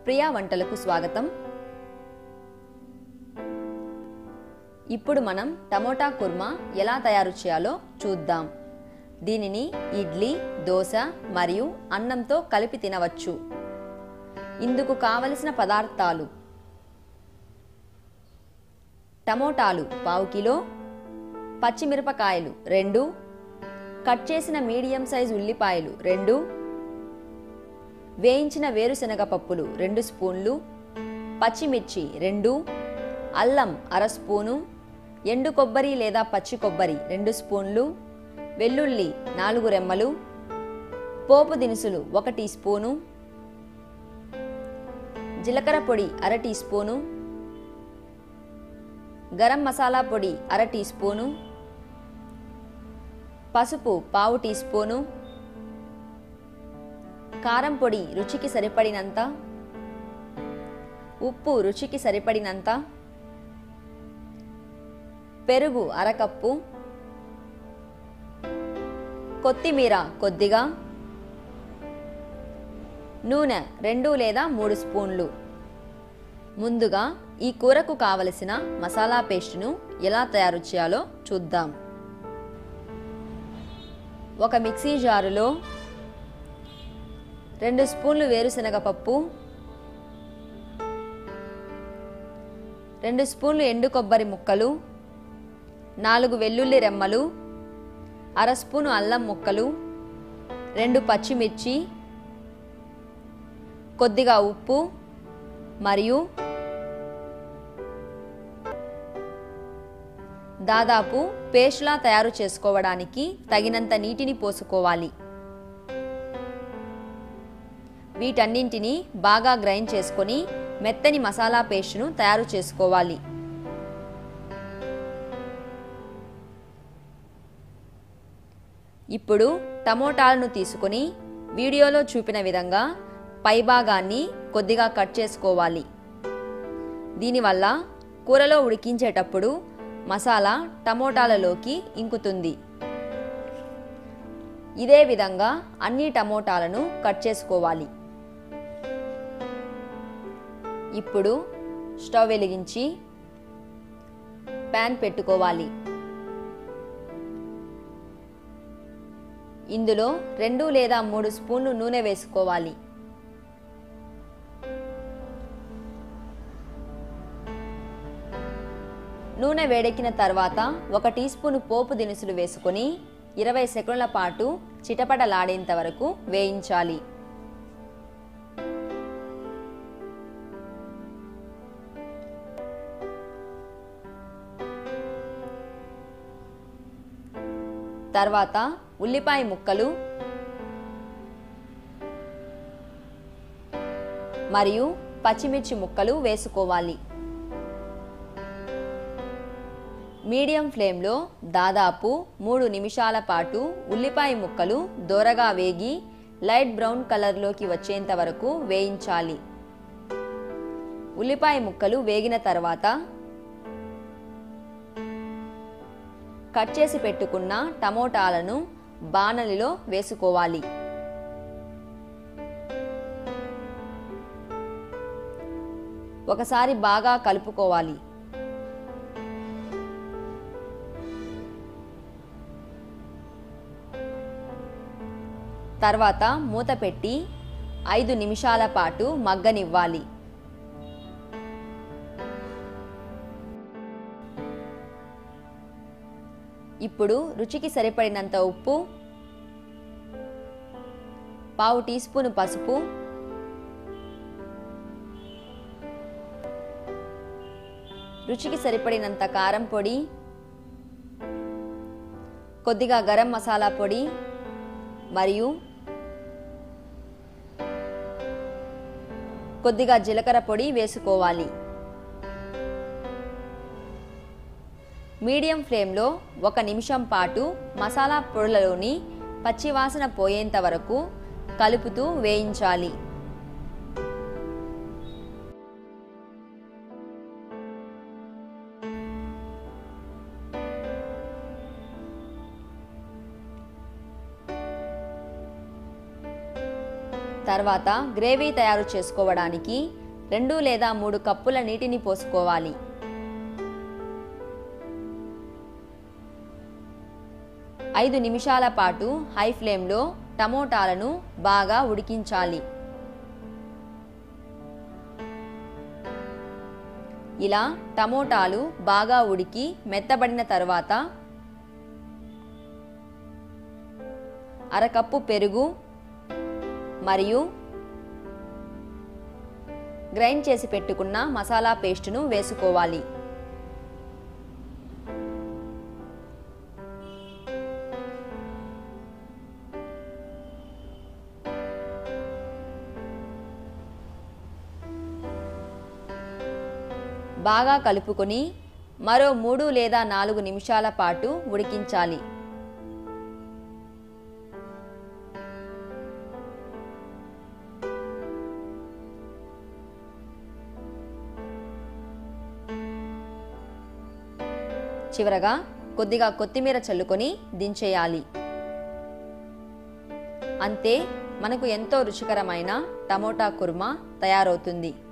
ప్రియా వంటలకు స్వాగతం ఇప్పుడు మనం టమోటా కుర్మా ఎలా తయారు చేయాలో చూద్దాం దీనిని ఇడ్లీ దోశ మరియు అన్నంతో కలిపి తినవచ్చు ఇందుకు కావలసిన పదార్థాలు టమోటాలు పావు కిలో పచ్చిమిరపకాయలు రెండు కట్ చేసిన మీడియం సైజ్ ఉల్లిపాయలు రెండు వేయించిన వేరుశనగ పప్పులు రెండు స్పూన్లు పచ్చిమిర్చి రెండు అల్లం అర స్పూను ఎండు కొబ్బరి లేదా పచ్చి కొబ్బరి రెండు స్పూన్లు వెల్లుల్లి నాలుగు రెమ్మలు పోపు దినుసులు ఒక టీ స్పూను జీలకర్ర పొడి అర టీ స్పూను గరం మసాలా పొడి అర టీ స్పూను పసుపు పావు టీ స్పూను కారం పొడి రుచికి సరిపడినంత ఉప్పు రుచికి సరిపడినంత పెరుగు అరకప్పు కొత్తిమీర కొద్దిగా నూనె రెండు లేదా మూడు స్పూన్లు ముందుగా ఈ కూరకు కావలసిన మసాలా పేస్టును ఎలా తయారు చేయాలో చూద్దాం ఒక మిక్సీ జారులో రెండు స్పూన్లు వేరుశనగ పప్పు రెండు స్పూన్లు ఎండు కొబ్బరి ముక్కలు నాలుగు వెల్లుల్లి రెమ్మలు అర స్పూను అల్లం ముక్కలు రెండు పచ్చిమిర్చి కొద్దిగా ఉప్పు మరియు దాదాపు పేస్ట్లా తయారు చేసుకోవడానికి తగినంత నీటిని పోసుకోవాలి వీటన్నింటినీ బాగా గ్రైండ్ చేసుకొని మెత్తని మసాలా పేస్ట్ను తయారు చేసుకోవాలి ఇప్పుడు టమోటాలను తీసుకొని వీడియోలో చూపిన విధంగా పైభాగాన్ని కొద్దిగా కట్ చేసుకోవాలి దీనివల్ల కూరలో ఉడికించేటప్పుడు మసాలా టమోటాలలోకి ఇంకుతుంది ఇదే విధంగా అన్ని టమోటాలను కట్ చేసుకోవాలి ఇప్పుడు స్టవ్ వెలిగించి ప్యాన్ పెట్టుకోవాలి ఇందులో రెండు లేదా మూడు స్పూన్లు నూనె వేసుకోవాలి నూనె వేడెక్కిన తర్వాత ఒక టీ స్పూన్ పోపు దినుసులు వేసుకొని ఇరవై సెకండ్ల పాటు చిటపటలాడేంత వరకు వేయించాలి తర్వాత ఉల్లిపాయ ముక్కలు మరియు పచ్చిమిర్చి ముక్కలు వేసుకోవాలి మీడియం ఫ్లేమ్లో దాదాపు మూడు నిమిషాల పాటు ఉల్లిపాయ ముక్కలు దోరగా వేగి లైట్ బ్రౌన్ కలర్లోకి వచ్చేంత వరకు వేయించాలి ఉల్లిపాయ ముక్కలు వేగిన తర్వాత కట్ చేసి పెట్టుకున్న టమోటాలను బాణలిలో వేసుకోవాలి ఒకసారి బాగా కలుపుకోవాలి తర్వాత మూత పెట్టి ఐదు నిమిషాల పాటు మగ్గనివ్వాలి ఇప్పుడు రుచికి సరిపడినంత ఉప్పు పావు టీ స్పూన్ పసుపు రుచికి సరిపడినంత కారం పొడి కొద్దిగా గరం మసాలా పొడి మరియు కొద్దిగా జీలకర్ర పొడి వేసుకోవాలి మీడియం ఫ్లేమ్లో ఒక నిమిషం పాటు మసాలా పొడులలోని పచ్చివాసన పోయేంత వరకు కలుపుతూ వేయించాలి తర్వాత గ్రేవీ తయారు చేసుకోవడానికి రెండు లేదా మూడు కప్పుల నీటిని పోసుకోవాలి ఐదు నిమిషాల పాటు హై ఫ్లేమ్లో టమోటాలను బాగా ఉడికించాలి ఇలా టమోటాలు బాగా ఉడికి మెత్తబడిన తర్వాత అరకప్పు పెరుగు మరియు గ్రైండ్ చేసి పెట్టుకున్న మసాలా పేస్టును వేసుకోవాలి బాగా కలుపుకొని మరో మూడు లేదా నాలుగు నిమిషాల పాటు ఉడికించాలి చివరగా కొద్దిగా కొత్తిమీర చల్లుకొని దించేయాలి అంతే మనకు ఎంతో రుచికరమైన టమోటా కుర్మా తయారవుతుంది